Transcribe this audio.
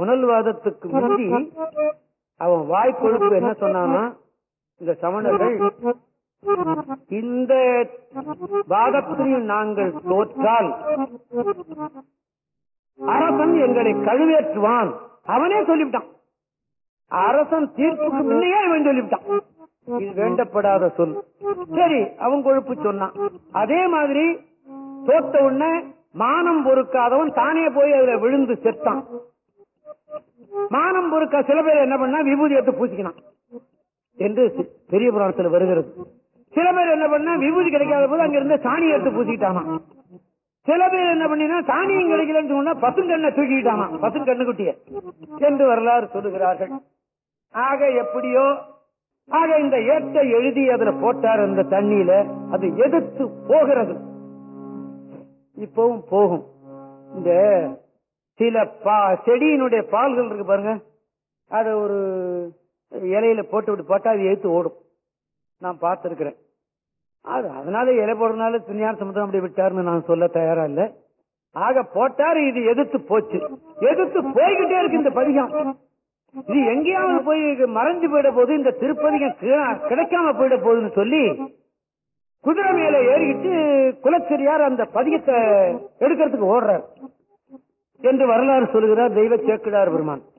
புனல்வாதத்துக்கு முந்தி அவன் வாய் கொழுப்பு என்ன சொன்னானா இந்த சமணர்கள் இந்த வாதத்திலையும் நாங்கள் தோற்றால் அரசன் எங்களை கழுவேற்றுவான் அவனே சொல்லிவிட்டான் அரசன் தீர்ப்புக்கு முன்னையே அவன் சொல்லிவிட்டான் இது வேண்டப்படாத சொல் சரி அவன் கொழுப்பு சொன்னான் அதே மாதிரி தோத்த உடனே மானம் பொறுக்காதவன் தானே போய் அதுல விழுந்து செத்தான் மானம் பொறுக்க சில பேர் என்ன பண்ணா விபூதி எடுத்து பூசிக்கினான் என்று சி- பெரிய புராணத்தில் வருகிறது சில பேர் என்ன பண்ணா விபூதி கிடைக்காத போது அங்க இருந்து சாணி எடுத்து பூசிக்கிட்டானா சில பேர் என்ன பண்ணினா சாணியும் கிடைக்கலன்னு சொன்னா பசுங்கண்ணை தூக்கிட்டானா பசுங்கண்ணு குட்டிய என்று வரலாறு சொல்லுகிறார்கள் ஆக எப்படியோ ஆக இந்த ஏட்டை எழுதி அதுல போட்டார் அந்த தண்ணியில அது எதிர்த்து போகிறது இப்பவும் போகும் இந்த சில பா செடியினுடைய பால்கள் இருக்கு பாருங்க அத ஒரு இலையில போட்டு விட்டு போட்டா அது எடுத்து ஓடும் நான் பார்த்திருக்கிறேன் அது அதனால இலை போடுறதுனால திருஞான சமுத்திரம் அப்படி விட்டாருன்னு நான் சொல்ல தயாரா இல்ல ஆக போட்டாரு இது எதிர்த்து போச்சு எதிர்த்து போய்கிட்டே இருக்கு இந்த பதிகம் இது எங்கேயாவது போய் மறைஞ்சு போயிட போது இந்த திருப்பதிகம் கீழ- கிடைக்காம போயிட போகுதுன்னு சொல்லி குதிரை மேல ஏறிக்கிட்டு குலச்செரியார் அந்த பதிகத்தை எடுக்கிறதுக்கு ஓடுறார் என்று வரலாறு சொல்லுகிறார் தெய்வ சேக்கிடார் பெருமான்